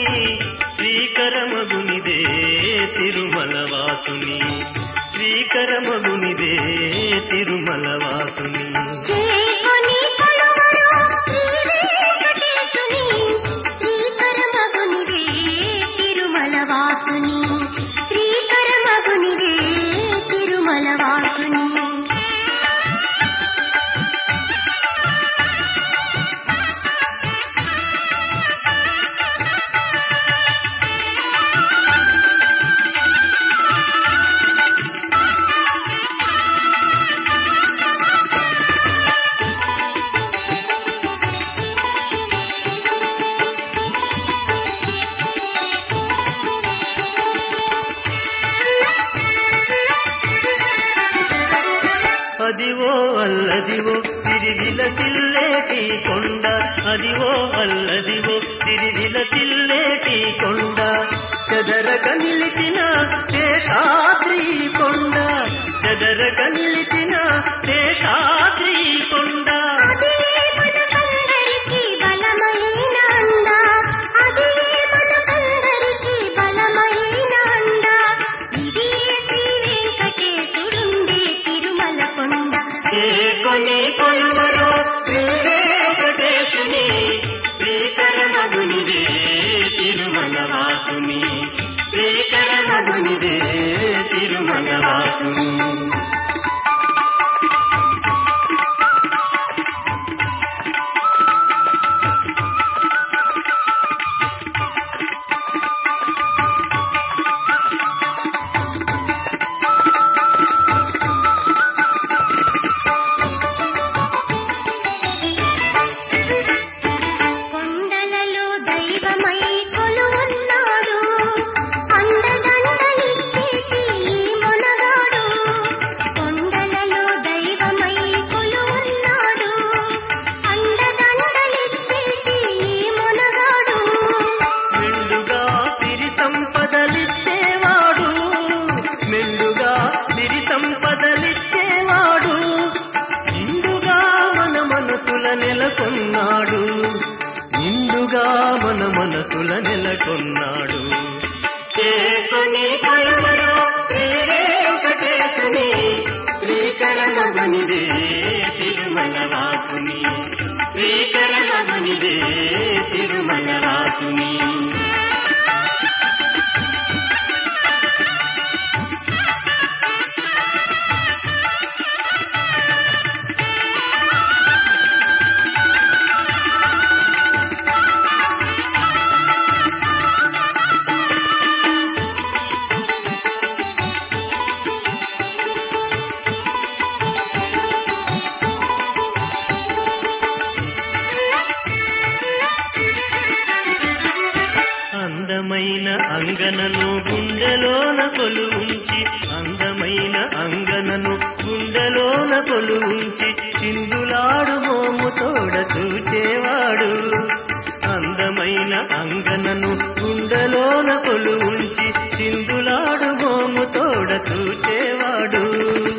శ్రీకరమగునిదే తిరుమల వాసుని శ్రీకరమగునిదే తిరుమల వాసుని చేకొని కొలువరు శ్రీ వెంకటేశుని శ్రీకరమగునిదే తిరుమల వాసుని శ్రీకరమగునిదే తిరుమల వాసుని అదివో అల్లదివో సిరివిల సిల్లేటి కొండ అదివో అల్లదివో సిరివిల సిల్లేటి కొండ చెదరక నిలిచిన శేషాద్రి కొండ చెదరక నిలిచిన శేషాద్రి కొండ అదే మనకందరికీ బలమైన అండ అదే మనకందరికీ బలమైన అండ ఇదే శ్రీ వెంకటేశుడుండే తిరుమల కొండ చేకొని కొలువరు శ్రీ వెంకటేశుని శ్రీకరమగునిదే తిరుమల వాసుని శ్రీకరమగునిదే తిరుమల వాసుని కొండలలో దైవమై కొలువున్నాడు అండదండలిచ్చేటి ఈ మొనగాడు కొండలలో దైవమై కొలువున్నాడు అండదండలిచ్చేటి ఈ మొనగాడు మెండుగా సిరి సంపదలిచ్చేవాడు మెండుగా సిరి సంపదలిచ్చేవాడు నిండుగా మన మనసుల నెలకొన్నాడు నిండుగా మన మనసుల నెలకొన్నాడు చేకొని కొలువరు శ్రీ వెంకటేశుని శ్రీకరణమనిదే తిరుమల వాసుని శ్రీకరణమనిదే తిరుమల వాసుని అందమైన అంగనను గుండెలోన కొలువుంచి అందమైన అంగనను గుండెలోన కొలువుంచి చిందులాడు మోము తోడ చూచేవాడు అందమైన అంగనను గుండెలోన కొలువుంచి చిందులాడు మోము తోడ చూచేవాడు